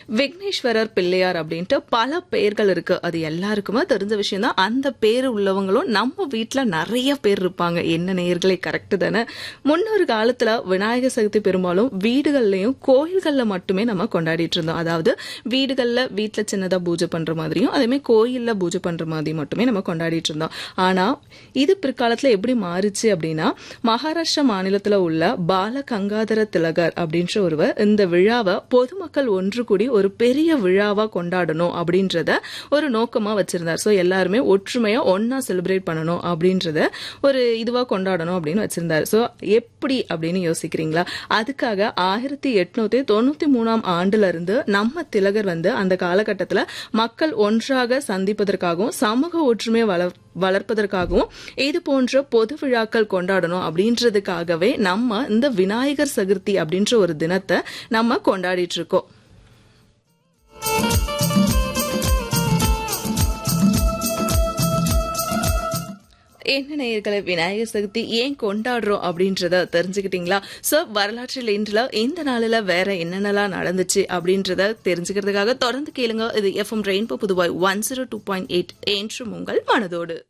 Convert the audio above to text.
விக்னேஸ்வரர் பிள்ளையார் அப்படின்ட்டு பல பெயர்கள் இருக்கு அது எல்லாருக்குமே தெரிஞ்ச விஷயம் தான் அந்த பேர் உள்ளவங்களும் நம்ம வீட்ல நிறைய பேர் இருப்பாங்க என்ன நேயர்களே கரெக்ட் தானே முன்னொரு காலத்துல விநாயகர் சதுர்த்தி பெரும்பாலும் வீடுகள்லயும் கோயில்கள்ல மட்டுமே நம்ம கொண்டாடிட்டு இருந்தோம் அதாவது வீடுகள்ல வீட்ல சின்னதா பூஜை பண்ற மாதிரியும் அதே மாதிரி கோயில்ல பூஜை பண்ற மாதிரி மட்டுமே நம்ம கொண்டாடிட்டு இருந்தோம் ஆனா இது பிற்காலத்துல எப்படி மாறுச்சு அப்படின்னா மகாராஷ்டிரா மாநிலத்துல உள்ள பால கங்காதர திலகர் அப்படின்ற ஒருவர் இந்த விழாவை பொதுமக்கள் ஒன்று கூடி ஒரு பெரிய விழாவா கொண்டாடணும் அப்படின்றத ஒரு நோக்கமா வச்சிருந்தார் ஸோ எல்லாருமே ஒற்றுமையா ஒன்னா செலிப்ரேட் பண்ணணும் அப்படின்றத ஒரு இதுவா கொண்டாடணும் அப்படின்னு வச்சிருந்தார் ஸோ எப்படி அப்படின்னு யோசிக்கிறீங்களா அதுக்காக ஆயிரத்தி எட்நூத்தி தொண்ணூத்தி மூணாம் ஆண்டுல இருந்து நம்ம திலகர் வந்து அந்த காலகட்டத்துல மக்கள் ஒன்றாக சந்திப்பதற்காகவும் சமூக ஒற்றுமையை வளர் வளர்ப்பதற்காகவும் இது போன்ற பொது விழாக்கள் கொண்டாடணும் அப்படின்றதுக்காகவே நம்ம இந்த விநாயகர் சதுர்த்தி அப்படின்ற ஒரு தினத்தை நம்ம கொண்டாடிட்டு இருக்கோம் என்ன நேயர்களை விநாயகர் சதுர்த்தி ஏன் கொண்டாடுறோம் அப்படின்றத தெரிஞ்சுக்கிட்டீங்களா ஸோ வரலாற்றில் இன்றுல இந்த நாளில் வேற என்னென்னலாம் நடந்துச்சு அப்படின்றத தெரிஞ்சுக்கிறதுக்காக தொடர்ந்து கேளுங்க இது எஃப்எம் ரெயின்போ புதுவாய் one zero two point eight என்றும் உங்கள் மனதோடு